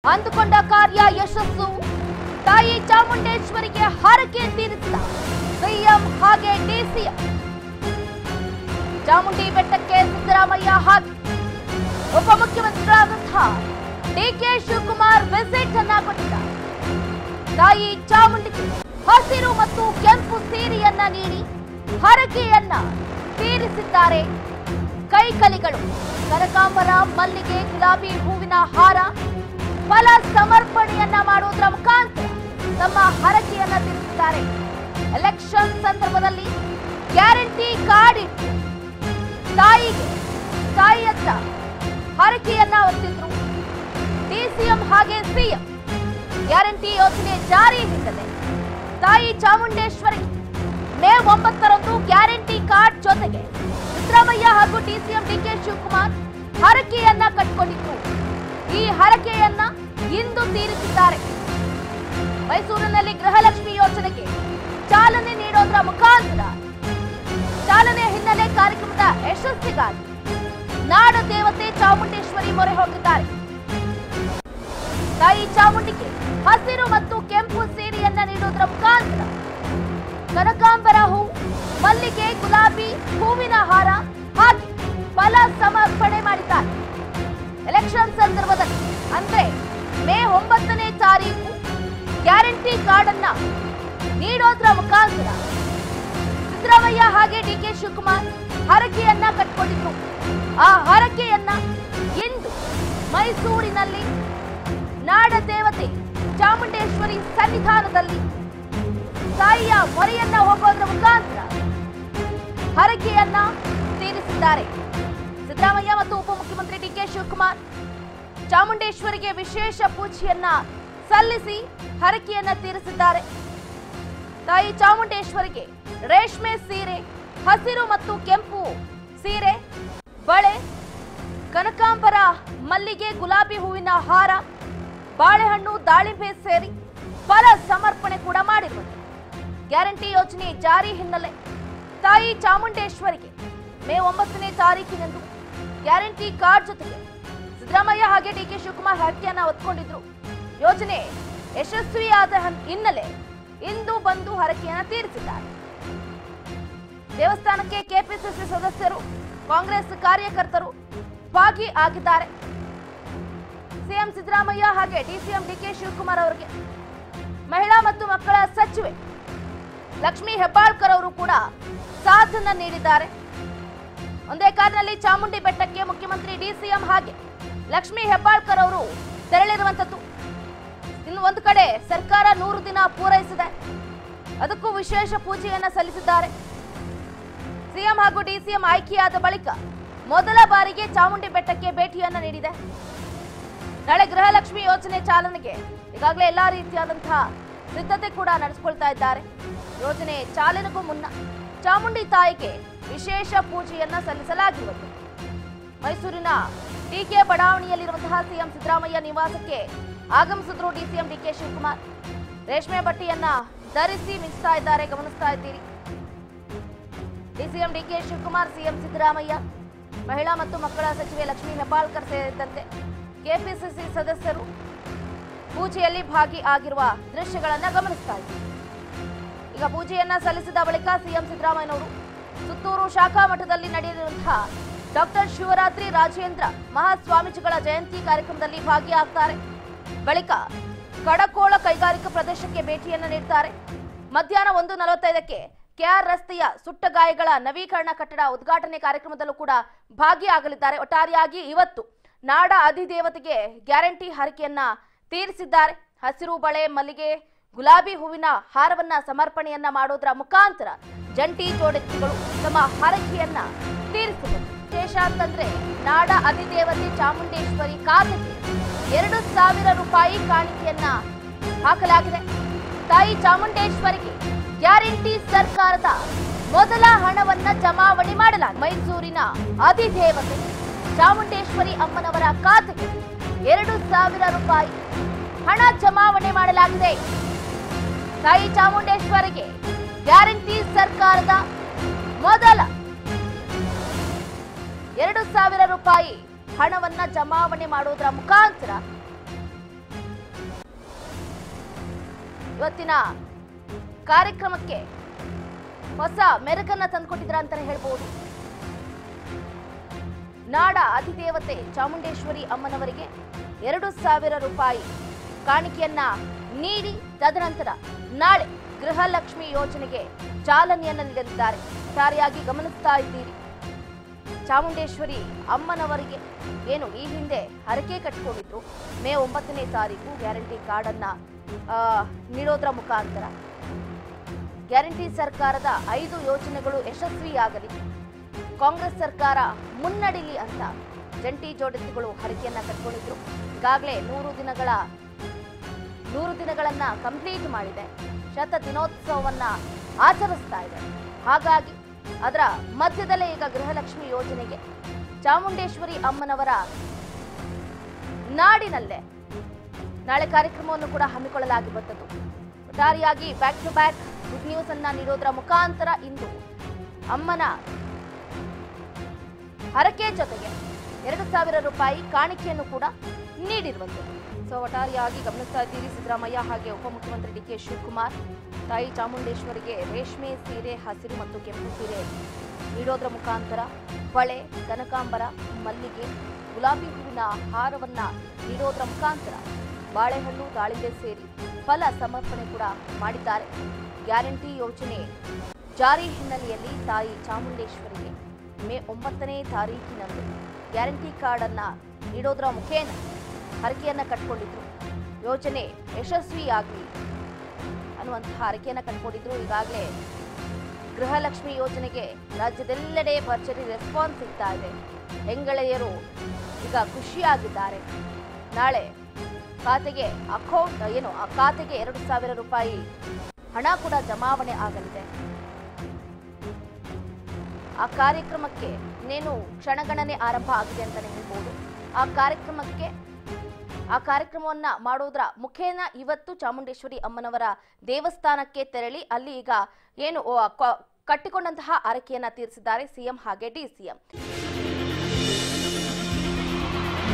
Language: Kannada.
ಅಂದುಕೊಂಡ ಕಾರ್ಯ ಯಶಸ್ಸು ತಾಯಿ ಚಾಮುಂಡೇಶ್ವರಿಗೆ ಹರಕೆ ತೀರಿಸಿದ ಸಿಎಂ ಹಾಗೆ ಡಿಸಿಎಂ ಚಾಮುಂಡಿ ಬೆಟ್ಟಕ್ಕೆ ಸಿದ್ದರಾಮಯ್ಯ ಹಾಗೆ ಉಪಮುಖ್ಯಮಂತ್ರಿಗಳಾದಂತಹ ಡಿಕೆ ಶಿವಕುಮಾರ್ ವಿಸಿಟ್ ಅನ್ನ ಕೊಟ್ಟಿದ್ದ ತಾಯಿ ಚಾಮುಂಡಿಗೆ ಹಸಿರು ಮತ್ತು ಕೆಂಪು ಸೀರೆಯನ್ನ ನೀಡಿ ಹರಕೆಯನ್ನ ತೀರಿಸಿದ್ದಾರೆ ಕೈಕಲಿಗಳು ಕನಕಾಂಬರ ಮಲ್ಲಿಗೆ ಗುಲಾಬಿ ಹೂವಿನ ಹಾರ ಫಲ ಸಮರ್ಪಣೆಯನ್ನ ಮಾಡುವುದರ ಮುಖಾಂತರ ತಮ್ಮ ಹರಕೆಯನ್ನ ತೀರಿಸಿದ್ದಾರೆ ಎಲೆಕ್ಷನ್ ಸಂದರ್ಭದಲ್ಲಿ ಗ್ಯಾರಂಟಿ ಕಾರ್ಡ್ ಇಟ್ಟು ತಾಯಿಗೆ ತಾಯಿ ಹತ್ರ ಹರಕೆಯನ್ನ ಹೊತ್ತಿದ್ರು ಡಿಸಿಎಂ ಹಾಗೆ ಸಿಎಂ ಗ್ಯಾರಂಟಿ ಯೋಜನೆ ಜಾರಿ ಹಿನ್ನೆಲೆ ತಾಯಿ ಚಾಮುಂಡೇಶ್ವರಿ ಮೇ ಒಂಬತ್ತರಂದು ಗ್ಯಾರಂಟಿ ಕಾರ್ಡ್ ಜೊತೆಗೆ ಸಿದ್ದರಾಮಯ್ಯ ಹಾಗೂ ಡಿಸಿಎಂ ಡಿಕೆ ಶಿವಕುಮಾರ್ ಹರಕೆಯನ್ನ ಕಟ್ಕೊಂಡಿದ್ರು ಈ ಹರಕೆಯನ್ನ ಇಂದು ತೀರಿಸಿದ್ದಾರೆ ಮೈಸೂರಿನಲ್ಲಿ ಗೃಹಲಕ್ಷ್ಮಿ ಯೋಜನೆಗೆ ಚಾಲನೆ ನೀಡೋದ್ರ ಮುಖಾಂತರ ಚಾಲನೆ ಹಿನ್ನೆಲೆ ಕಾರ್ಯಕ್ರಮದ ಯಶಸ್ಸಿಗಾಗಿ ನಾಡ ದೇವತೆ ಚಾಮುಂಡೇಶ್ವರಿ ಮೊರೆ ಹೋಗಿದ್ದಾರೆ ತಾಯಿ ಚಾಮುಂಡಿಗೆ ಹಸಿರು ಮತ್ತು ಕೆಂಪು ಸೀರೆಯನ್ನ ನೀಡುವುದರ ಮುಖಾಂತರ ಕನಕಾಂಬರ ಹೂ ಮಲ್ಲಿಗೆ ಗುಲಾಬಿ ಹೂವಿನ ಹಾರ ಹಾಗೆ ಫಲ ಸಮರ್ಪಣೆ ಮಾಡಿದ್ದಾರೆ ಎಲೆಕ್ಷನ್ ಸಂದರ್ಭದಲ್ಲಿ ಅಂದ್ರೆ ಮೇ ಒಂಬತ್ತನೇ ತಾರೀಕು ಗ್ಯಾರಂಟಿ ಕಾರ್ಡ್ ಅನ್ನ ನೀಡೋದ್ರ ಮುಖಾಂತರ ಸಿದ್ದರಾಮಯ್ಯ ಹಾಗೆ ಡಿಕೆ ಶಿವಕುಮಾರ್ ಹರಕೆಯನ್ನ ಕಟ್ಕೊಂಡಿದ್ರು ಆ ಹರಕೆಯನ್ನ ಇಂದು ಮೈಸೂರಿನಲ್ಲಿ ನಾಡ ದೇವತೆ ಚಾಮುಂಡೇಶ್ವರಿ ಸನ್ನಿಧಾನದಲ್ಲಿ ತಾಯಿಯ ಮೊರೆಯನ್ನ ಹೋಗೋದ್ರ ಮುಖಾಂತರ ಹರಕೆಯನ್ನ ತೀರಿಸಿದ್ದಾರೆ ಸಿದ್ದರಾಮಯ್ಯ ಮತ್ತು ಉಪಮುಖ್ಯಮಂತ್ರಿ ಡಿಕೆ ಶಿವಕುಮಾರ್ ಚಾಮುಂಡೇಶ್ವರಿಗೆ ವಿಶೇಷ ಪೂಜೆಯನ್ನ ಸಲ್ಲಿಸಿ ಹರಕೆಯನ್ನ ತೀರಿಸಿದ್ದಾರೆ ತಾಯಿ ಚಾಮುಂಡೇಶ್ವರಿಗೆ ರೇಷ್ಮೆ ಸೀರೆ ಹಸಿರು ಮತ್ತು ಕೆಂಪು ಸೀರೆ ಬಳೆ ಕನಕಾಂಬರ ಮಲ್ಲಿಗೆ ಗುಲಾಬಿ ಹೂವಿನ ಹಾರ ಬಾಳೆಹಣ್ಣು ದಾಳಿಂಬೆ ಸೇರಿ ಫಲ ಸಮರ್ಪಣೆ ಕೂಡ ಮಾಡಿರುವುದು ಗ್ಯಾರಂಟಿ ಯೋಜನೆ ಜಾರಿ ಹಿನ್ನೆಲೆ ತಾಯಿ ಚಾಮುಂಡೇಶ್ವರಿಗೆ ಮೇ ಒಂಬತ್ತನೇ ತಾರೀಕಿನಂದು ಗ್ಯಾರಂಟಿ ಕಾರ್ಡ್ ಜೊತೆಗೆ ಸಿದ್ದರಾಮಯ್ಯ ಹಾಗೆ ಡಿಕೆ ಶಿವಕುಮಾರ್ ಹರಕೆಯನ್ನ ಹೊತ್ಕೊಂಡಿದ್ರು ಯೋಜನೆ ಯಶಸ್ವಿಯಾದ ಹನ್- ಹಿನ್ನೆಲೆ ಇಂದು ಬಂದು ಹರಕೆಯನ್ನ ತೀರಿಸಿದ್ದಾರೆ ದೇವಸ್ಥಾನಕ್ಕೆ ಕೆಪಿಸಿಸಿ ಸದಸ್ಯರು ಕಾಂಗ್ರೆಸ್ ಕಾರ್ಯಕರ್ತರು ಭಾಗಿ ಆಗಿದ್ದಾರೆ ಸಿಎಂ ಸಿದ್ದರಾಮಯ್ಯ ಹಾಗೆ ಡಿಸಿಎಂ ಡಿಕೆ ಶಿವಕುಮಾರ್ ಅವರಿಗೆ ಮಹಿಳಾ ಮತ್ತು ಮಕ್ಕಳ ಸಚಿವೆ ಲಕ್ಷ್ಮೀ ಹೆಬ್ಬಾಳ್ಕರ್ ಅವರು ಕೂಡ ಸಾಥನ್ನ ನೀಡಿದ್ದಾರೆ ಒಂದೇ ಕಾರಿನಲ್ಲಿ ಚಾಮುಂಡಿ ಬೆಟ್ಟಕ್ಕೆ ಮುಖ್ಯಮಂತ್ರಿ ಡಿಸಿಎಂ ಹಾಗೆ ಲಕ್ಷ್ಮೀ ಹೆಬ್ಬಾಳ್ಕರ್ ಅವರು ತೆರಳಿರುವಂತದ್ದು ಇನ್ನು ಒಂದು ಕಡೆ ಸರ್ಕಾರ ನೂರು ದಿನ ಪೂರೈಸಿದೆ ಅದಕ್ಕೂ ವಿಶೇಷ ಪೂಜೆಯನ್ನ ಸಲ್ಲಿಸಿದ್ದಾರೆ ಸಿಎಂ ಹಾಗೂ ಡಿಸಿಎಂ ಆಯ್ಕೆಯಾದ ಬಳಿಕ ಮೊದಲ ಬಾರಿಗೆ ಚಾಮುಂಡಿ ಬೆಟ್ಟಕ್ಕೆ ಭೇಟಿಯನ್ನ ನೀಡಿದೆ ನಾಳೆ ಗೃಹಲಕ್ಷ್ಮಿ ಯೋಜನೆ ಚಾಲನೆಗೆ ಈಗಾಗಲೇ ಎಲ್ಲಾ ರೀತಿಯಾದಂತಹ ಸಿದ್ಧತೆ ಕೂಡ ನಡೆಸಿಕೊಳ್ತಾ ಇದ್ದಾರೆ ಯೋಜನೆ ಚಾಲನೆಗೂ ಮುನ್ನ ಚಾಮುಂಡಿ ತಾಯಿಗೆ ವಿಶೇಷ ಪೂಜೆಯನ್ನ ಸಲ್ಲಿಸಲಾಗಿರುವುದು ಮೈಸೂರಿನ ಟಿಕೆ ಬಡಾವಣೆಯಲ್ಲಿರುವಂತಹ ಸಿಎಂ ಸಿದ್ದರಾಮಯ್ಯ ನಿವಾಸಕ್ಕೆ ಆಗಮಿಸಿದ್ರು ಡಿಸಿಎಂ ಡಿಕೆ ಶಿವಕುಮಾರ್ ರೇಷ್ಮೆ ಬಟ್ಟೆಯನ್ನ ಧರಿಸಿ ಮಿಂಚ್ತಾ ಇದ್ದಾರೆ ಗಮನಿಸ್ತಾ ಇದ್ದೀರಿ ಡಿಸಿಎಂ ಡಿಕೆ ಶಿವಕುಮಾರ್ ಸಿಎಂ ಸಿದ್ದರಾಮಯ್ಯ ಮಹಿಳಾ ಮತ್ತು ಮಕ್ಕಳ ಸಚಿವೆ ಲಕ್ಷ್ಮೀ ಹೆಬ್ಬಾಳ್ಕರ್ ಸೇರಿದಂತೆ ಕೆಪಿಸಿಸಿ ಸದಸ್ಯರು ಪೂಜೆಯಲ್ಲಿ ಭಾಗಿ ಆಗಿರುವ ದೃಶ್ಯಗಳನ್ನ ಗಮನಿಸ್ತಾ ಇದ್ದೀವಿ ಈಗ ಪೂಜೆಯನ್ನ ಸಲ್ಲಿಸಿದ ಬಳಿಕ ಸಿಎಂ ಸಿದ್ದರಾಮಯ್ಯನವರು ಸುತ್ತೂರು ಶಾಖಾ ಮಠದಲ್ಲಿ ನಡೆಯಲಿರುವಂತಹ ಡಾಕ್ಟರ್ ಶಿವರಾತ್ರಿ ರಾಜೇಂದ್ರ ಮಹಾಸ್ವಾಮೀಜಿಗಳ ಜಯಂತಿ ಕಾರ್ಯಕ್ರಮದಲ್ಲಿ ಭಾಗಿಯಾಗ್ತಾರೆ ಬಳಿಕ ಕಡಕೋಳ ಕೈಗಾರಿಕಾ ಪ್ರದೇಶಕ್ಕೆ ಭೇಟಿಯನ್ನ ನೀಡ್ತಾರೆ ಮಧ್ಯಾಹ್ನ ಒಂದು ನಲವತ್ತೈದಕ್ಕೆ ಕೆಆರ್ ರಸ್ತೆಯ ಸುಟ್ಟ ಗಾಯಗಳ ನವೀಕರಣ ಕಟ್ಟಡ ಉದ್ಘಾಟನೆ ಕಾರ್ಯಕ್ರಮದಲ್ಲೂ ಕೂಡ ಭಾಗಿಯಾಗಲಿದ್ದಾರೆ ಒಟ್ಟಾರೆಯಾಗಿ ಇವತ್ತು ನಾಡ ಅಧಿದೇವತೆಗೆ ಗ್ಯಾರಂಟಿ ಹರಕೆಯನ್ನ ತೀರಿಸಿದ್ದಾರೆ ಹಸಿರು ಬಳೆ ಮಲ್ಲಿಗೆ ಗುಲಾಬಿ ಹೂವಿನ ಹಾರವನ್ನ ಸಮರ್ಪಣೆಯನ್ನ ಮಾಡೋದ್ರ ಮುಖಾಂತರ ಜಂಟಿ ಜೋಡೆತ್ತುಗಳು ತಮ್ಮ ಹರಕೆಯನ್ನ ತೀರಿಸಿದರು ವಿಶೇಷ ಅಂತಂದ್ರೆ ನಾಡ ಅಧಿದೇವತೆ ಚಾಮುಂಡೇಶ್ವರಿ ಖಾತೆಗೆ ಎರಡು ಸಾವಿರ ರೂಪಾಯಿ ಕಾಣಿಕೆಯನ್ನ ಹಾಕಲಾಗಿದೆ ತಾಯಿ ಚಾಮುಂಡೇಶ್ವರಿಗೆ ಗ್ಯಾರಂಟಿ ಸರ್ಕಾರದ ಮೊದಲ ಹಣವನ್ನ ಜಮಾವಣೆ ಮಾಡಲಾಗಿದೆ ಮೈಸೂರಿನ ಅಧಿದೇವತೆ ಚಾಮುಂಡೇಶ್ವರಿ ಅಮ್ಮನವರ ಖಾತೆಗೆ ಎರಡು ಸಾವಿರ ರೂಪಾಯಿ ಹಣ ಜಮಾವಣೆ ಮಾಡಲಾಗಿದೆ ತಾಯಿ ಚಾಮುಂಡೇಶ್ವರಿಗೆ ಗ್ಯಾರಂಟಿ ಸರ್ಕಾರದ ಮೊದಲ ಎರಡು ಸಾವಿರ ರೂಪಾಯಿ ಹಣವನ್ನ ಜಮಾವಣೆ ಮಾಡುವುದರ ಮುಖಾಂತರ ಇವತ್ತಿನ ಕಾರ್ಯಕ್ರಮಕ್ಕೆ ಹೊಸ ಮೆರುಗನ್ನ ತಂದುಕೊಟ್ಟಿದ್ರ ಅಂತಾನೆ ಹೇಳ್ಬೋದು ನಾಡ ಅಧಿದೇವತೆ ಚಾಮುಂಡೇಶ್ವರಿ ಅಮ್ಮನವರಿಗೆ ಎರಡು ಸಾವಿರ ರೂಪಾಯಿ ಕಾಣಿಕೆಯನ್ನ ನೀಡಿ ತದನಂತರ ನಾಳೆ ಗೃಹಲಕ್ಷ್ಮಿ ಯೋಜನೆಗೆ ಚಾಲನೆಯನ್ನ ನೀಡಲಿದ್ದಾರೆ ಒಟ್ಟಾರೆಯಾಗಿ ಗಮನಿಸ್ತಾ ಇದ್ದೀರಿ ಚಾಮುಂಡೇಶ್ವರಿ ಅಮ್ಮನವರಿಗೆ ಏನು ಈ ಹಿಂದೆ ಹರಕೆ ಕಟ್ಟಿಕೊಂಡಿದ್ರು ಮೇ ಒಂಬತ್ತನೇ ತಾರೀಕು ಗ್ಯಾರಂಟಿ ಕಾರ್ಡ್ ಅನ್ನ ಆ, ನೀಡೋದ್ರ ಮುಖಾಂತರ ಗ್ಯಾರಂಟಿ ಸರ್ಕಾರದ ಐದು ಯೋಜನೆಗಳು ಯಶಸ್ವಿಯಾಗಲಿ ಕಾಂಗ್ರೆಸ್ ಸರ್ಕಾರ ಮುನ್ನಡಿಲಿ ಅಂತ ಜಂಟಿ ಜೋಡತಿಗಳು ಹರಕೆಯನ್ನ ಕಟ್ಕೊಂಡಿದ್ರು ಈಗಾಗಲೇ ನೂರು ದಿನಗಳ ನೂರು ದಿನಗಳನ್ನ ಕಂಪ್ಲೀಟ್ ಮಾಡಿದೆ ಶತ ದಿನೋತ್ಸವವನ್ನ ಆಚರಿಸ್ತಾ ಇದೆ ಹಾಗಾಗಿ ಅದರ ಮಧ್ಯದಲ್ಲೇ ಈಗ ಗೃಹಲಕ್ಷ್ಮಿ ಯೋಜನೆಗೆ ಚಾಮುಂಡೇಶ್ವರಿ ಅಮ್ಮನವರ ನಾಡಿನಲ್ಲೇ ನಾಳೆ ಕಾರ್ಯಕ್ರಮವನ್ನು ಕೂಡ ಹಮ್ಮಿಕೊಳ್ಳಲಾಗಿ ಬಂದದ್ದು ಒಟ್ಟಾರೆಯಾಗಿ back to back good news ಅನ್ನ ನೀಡೋದ್ರ ಮುಖಾಂತರ ಇಂದು ಅಮ್ಮನ ಹರಕೆ ಜೊತೆಗೆ ಎರಡು ಸಾವಿರ ರೂಪಾಯಿ ಕಾಣಿಕೆಯನ್ನು ಕೂಡ ನೀಡಿರುವಂಥದ್ದು ಸೊ ಒಟ್ಟಾರೆಯಾಗಿ ಗಮನಿಸ್ತಾ ಇದ್ದೀರಿ ಸಿದ್ದರಾಮಯ್ಯ ಹಾಗೆ ಉಪಮುಖ್ಯಮಂತ್ರಿ ಡಿ ಕೆ ಶಿವಕುಮಾರ್ ತಾಯಿ ಚಾಮುಂಡೇಶ್ವರಿಗೆ ರೇಷ್ಮೆ ಸೀರೆ ಹಸಿರು ಮತ್ತು ಕೆಂಪು ಸೀರೆ ನೀಡೋದ್ರ ಮುಖಾಂತರ ಹೊಳೆ ಕನಕಾಂಬರ ಮಲ್ಲಿಗೆ ಗುಲಾಬಿ ಹೂವಿನ ಹಾರವನ್ನ ನೀಡೋದ್ರ ಮುಖಾಂತರ ಬಾಳೆಹಣ್ಣು ದಾಳಿಂಬೆ ಸೇರಿ ಫಲ ಸಮರ್ಪಣೆ ಕೂಡ ಮಾಡಿದ್ದಾರೆ ಗ್ಯಾರಂಟಿ ಯೋಜನೆ ಜಾರಿ ಹಿನ್ನೆಲೆಯಲ್ಲಿ ತಾಯಿ ಚಾಮುಂಡೇಶ್ವರಿಗೆ ಮೇ ಒಂಬತ್ತನೇ ತಾರೀಕಿನಂದು ಗ್ಯಾರಂಟಿ ಕಾರ್ಡ್ ಅನ್ನ ನೀಡೋದ್ರ ಮುಖೇನ ಹರಕೆಯನ್ನ ಕಟ್ಕೊಂಡಿದ್ರು ಯೋಜನೆ ಯಶಸ್ವಿಯಾಗಲಿ ಅನ್ನುವಂತಹ ಹರಕೆಯನ್ನ ಕಟ್ಕೊಂಡಿದ್ರು ಈಗಾಗಲೇ ಗೃಹಲಕ್ಷ್ಮಿ ಯೋಜನೆಗೆ ರಾಜ್ಯದೆಲ್ಲೆಡೆ ಭರ್ಜರಿ ರೆಸ್ಪಾನ್ಸ್ ಸಿಗ್ತಾ ಇದೆ ಹೆಂಗಳೆಯರು ಈಗ ಖುಷಿಯಾಗಿದ್ದಾರೆ ನಾಳೆ ಖಾತೆಗೆ ಅಕೌಂಟ್ ಏನು ಆ ಖಾತೆಗೆ ಎರಡು ಸಾವಿರ ರೂಪಾಯಿ ಹಣ ಕೂಡ ಜಮಾವಣೆ ಆಗಲಿದೆ ಆ ಕಾರ್ಯಕ್ರಮಕ್ಕೆ ಇನ್ನೇನು ಕ್ಷಣಗಣನೆ ಆರಂಭ ಆಗಿದೆ ಅಂತಾನೆ ಹೇಳ್ಬೋದು ಆ ಕಾರ್ಯಕ್ರಮಕ್ಕೆ ಆ ಕಾರ್ಯಕ್ರಮವನ್ನ ಮಾಡೋದ್ರ ಮುಖೇನ ಇವತ್ತು ಚಾಮುಂಡೇಶ್ವರಿ ಅಮ್ಮನವರ ದೇವಸ್ಥಾನಕ್ಕೆ ತೆರಳಿ ಅಲ್ಲಿ ಈಗ ಏನು ಓ, ಕ- ಕಟ್ಟಿಕೊಂಡಂತಹ ಆರೈಕೆಯನ್ನ ತೀರಿಸಿದ್ದಾರೆ ಸಿಎಂ ಹಾಗೆ ಡಿಸಿಎಂ